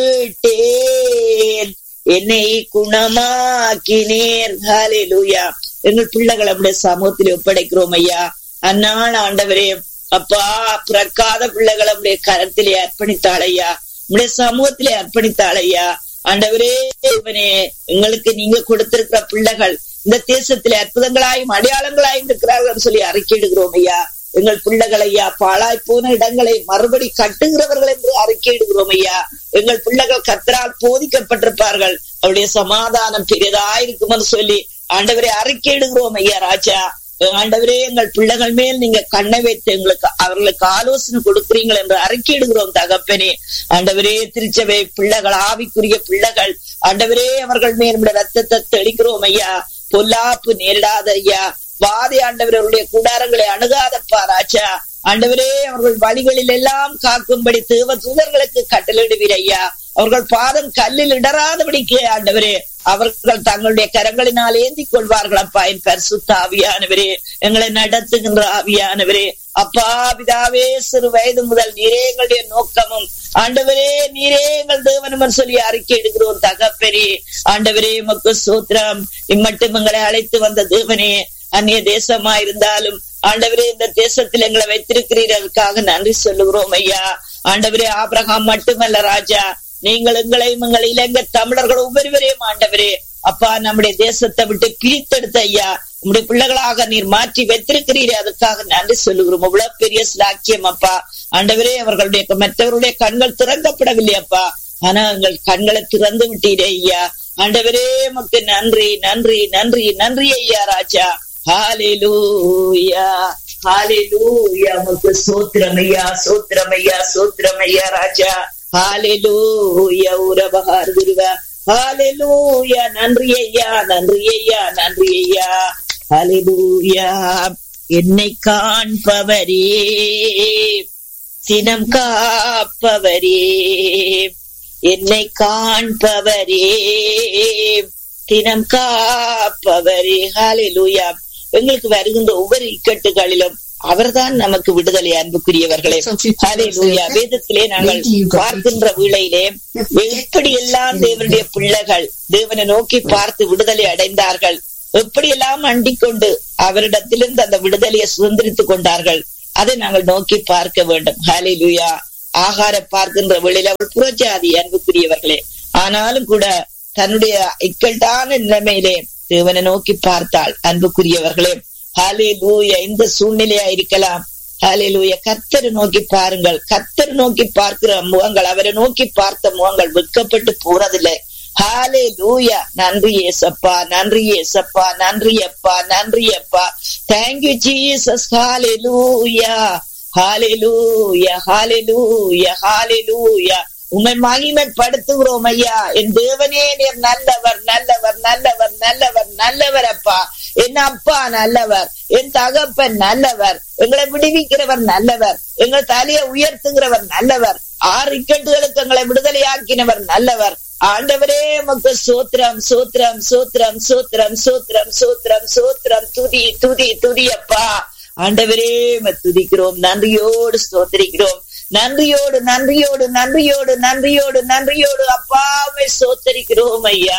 கேட்டேன் என்னை குணமாக்கினேர் ஹalleluya எங்கள் பிள்ளைகளை நம்முடைய சமூகத்தில் ஒப்படைக்கிறோம் ஐயா அந்நாள் ஆண்டவரே அப்பா பிறக்காத பிள்ளைகளை நம்முடைய கரத்திலே அர்ப்பணித்தாள் ஐயா நம்முடைய சமூகத்திலே அர்ப்பணித்தாள் ஐயா ஆண்டவரே இவனே எங்களுக்கு நீங்க கொடுத்திருக்கிற பிள்ளைகள் இந்த தேசத்திலே அற்புதங்களாயும் அடையாளங்களாயும் இருக்கிறார்கள் சொல்லி அறிக்கையிடுகிறோம் ஐயா எங்கள் பிள்ளைகள் ஐயா பாழாய் போன இடங்களை மறுபடி கட்டுகிறவர்கள் என்று அறிக்கையிடுகிறோம் ஐயா எங்கள் பிள்ளைகள் கத்தரால் போதிக்கப்பட்டிருப்பார்கள் அவருடைய சமாதானம் பெரியதாயிருக்கும் என்று சொல்லி ஆண்டவரை அறிக்கையிடுகிறோம் ஐயா ராஜா ஆண்டவரே எங்கள் பிள்ளைகள் மேல் நீங்க கண்ணை வைத்து எங்களுக்கு அவர்களுக்கு ஆலோசனை கொடுக்குறீங்கள் என்று அறிக்கையிடுகிறோம் தகப்பனே ஆண்டவரே திருச்சபை பிள்ளைகள் ஆவிக்குரிய பிள்ளைகள் ஆண்டவரே அவர்கள் மேல் நம்முடைய ரத்தத்தை தெளிக்கிறோம் ஐயா பொல்லாப்பு நேரிடாத ஐயா வாதி ஆண்டவர் அவருடைய கூடாரங்களை அணுகாதப்பா ராஜா ஆண்டவரே அவர்கள் வழிகளில் எல்லாம் காக்கும்படி தேவ தூதர்களுக்கு கட்டளிடுவீர் ஐயா அவர்கள் பாதம் கல்லில் இடராதபடிக்கு ஆண்டவரே அவர்கள் தங்களுடைய கரங்களினால் ஏந்தி கொள்வார்கள் அப்பா என் பரிசுத்த ஆவியானவரே எங்களை நடத்துகின்ற ஆவியானவரே அப்பா பிதாவே சிறு வயது முதல் நீரே எங்களுடைய நோக்கமும் ஆண்டவரே நீரே எங்கள் தேவனுமன் சொல்லி அறிக்கை எடுக்கிறோம் தகப்பெரே ஆண்டவரே மக்கு சூத்திரம் இம்மட்டும் எங்களை அழைத்து வந்த தேவனே அந்நிய தேசமா இருந்தாலும் ஆண்டவரே இந்த தேசத்தில் எங்களை வைத்திருக்கிறீர் அதுக்காக நன்றி சொல்லுகிறோம் ஐயா ஆண்டவரே ஆபிரகாம் மட்டுமல்ல ராஜா நீங்கள் எங்களையும் எங்கள் இலங்கை தமிழர்கள் ஒவ்வொருவரையும் ஆண்டவரே அப்பா நம்முடைய தேசத்தை விட்டு பிரித்தெடுத்த ஐயா உங்களுடைய பிள்ளைகளாக நீர் மாற்றி வைத்திருக்கிறீரே அதுக்காக நன்றி சொல்லுகிறோம் இவ்வளவு பெரிய சாக்கியம் அப்பா ஆண்டவரே அவர்களுடைய மற்றவர்களுடைய கண்கள் திறக்கப்படவில்லை அப்பா ஆனா எங்கள் கண்களை திறந்து விட்டீரே ஐயா ஆண்டவரே மக்கு நன்றி நன்றி நன்றி நன்றி ஐயா ராஜா ஹாலேலூயா ஹாலேலூயா மக்கு சோத்திரமையா சோத்திரமையா சோத்திரமையா ராஜா ஹாலேலூயா உறவகார் குருவா ஹாலேலூயா நன்றி ஐயா நன்றி ஐயா நன்றி ஐயா ஹாலேலூயா என்னை காண்பவரே தினம் காப்பவரே என்னை காண்பவரே தினம் காப்பவரே ஹாலேலூயா எங்களுக்கு வருகின்ற ஒவ்வொரு இக்கட்டுகளிலும் அவர்தான் நமக்கு விடுதலை அன்புக்குரியவர்களே ஹalleluya வேதத்திலே நாங்கள் பார்க்கின்ற வேளையிலே எப்படி எல்லாம் தேவனுடைய பிள்ளைகள் தேவனை நோக்கி பார்த்து விடுதலை அடைந்தார்கள் எப்படியெல்லாம் அண்டிக் கொண்டு அவரிடத்திலிருந்து அந்த விடுதலையை சுதந்திரித்துக் கொண்டார்கள் அதை நாங்கள் நோக்கி பார்க்க வேண்டும் ஹalleluya ஆகார பார்க்கின்ற வேளையில் அவள் புறஜாதி அன்புக்குரியவர்களே ஆனாலும் கூட தன்னுடைய இக்கட்டான நிலைமையிலே தேவனை நோக்கி பார்த்தாள் அன்புக்குரியவர்களே ஹாலே லூயா இந்த சூழ்நிலையா இருக்கலாம் ஹாலே லூயா கத்தரை நோக்கி பாருங்கள் கத்தர் நோக்கி பார்க்கிற முகங்கள் அவரை நோக்கி பார்த்த முகங்கள் வெட்கப்பட்டு போறதில்லை ஹாலே லூயா நன்றி ஏசப்பா நன்றி ஏசப்பா நன்றி அப்பா நன்றி அப்பா தேங்க்யூ ஜீசஸ் ஹாலே லூயா ஹாலே லூயா ஹாலே லூயா ஹாலே லூயா உண்மை மகிமைப்படுத்துகிறோம் ஐயா என் தேவனே நீர் நல்லவர் நல்லவர் நல்லவர் நல்லவர் நல்லவர் அப்பா என் அப்பா நல்லவர் என் தகப்பன் நல்லவர் எங்களை விடுவிக்கிறவர் நல்லவர் எங்கள் தலையை உயர்த்துகிறவர் நல்லவர் ஆறு இக்கட்டுகளுக்கு எங்களை விடுதலையாக்கினவர் நல்லவர் ஆண்டவரே மக்கு சூத்திரம் சூத்திரம் சூத்திரம் சூத்திரம் சூத்திரம் சூத்திரம் சூத்திரம் துதி துதி துதி அப்பா ஆண்டவரே துதிக்கிறோம் நன்றியோடு ஸ்தோத்திரிக்கிறோம் நன்றியோடு நன்றியோடு நன்றியோடு நன்றியோடு நன்றியோடு அப்பாவை சோத்தரிக்கிறோம் ஐயா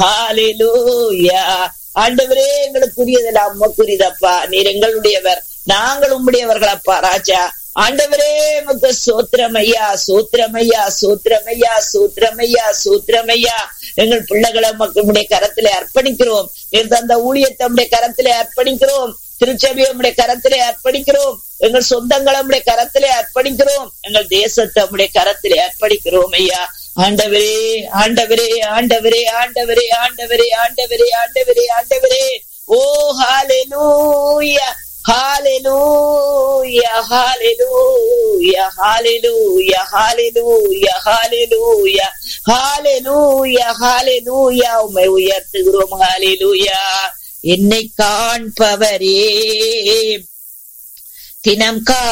ஹாலேலூயா ஆண்டவரே எங்களுக்குரியதெல்லாம் உமக்குரியதப்பா நீர் எங்களுடையவர் நாங்கள் உம்முடையவர்கள் அப்பா ராஜா ஆண்டவரே மக்கு சோத்திரமையா சோத்திரமையா சோத்திரமையா சோத்திரமையா சோத்திரமையா எங்கள் பிள்ளைகளை மக்களுடைய கரத்திலே அர்ப்பணிக்கிறோம் நீர் தந்த ஊழியத்தை உடைய கரத்திலே அர்ப்பணிக்கிறோம் திருச்சபையை உடைய கரத்திலே அர்ப்பணிக்கிறோம் எங்கள் சொந்தங்களை உடைய கரத்திலே அர்ப்பணிக்கிறோம் எங்கள் தேசத்தை உடைய கரத்திலே அர்ப்பணிக்கிறோம் ஐயா ஆண்டவரே ஆண்டவரே ஆண்டவரே ஆண்டவரே ஆண்டவரே ஆண்டவரே ஆண்டவரே ஆண்டவரே ஓ ஹalleluya ஹalleluya ஹalleluya ஹalleluya ஹalleluya ஹalleluya ஹalleluya ஹalleluya உம்மை உயர்த்துகிறோம் ஹalleluya என்னை காண்பவரே தினம் கா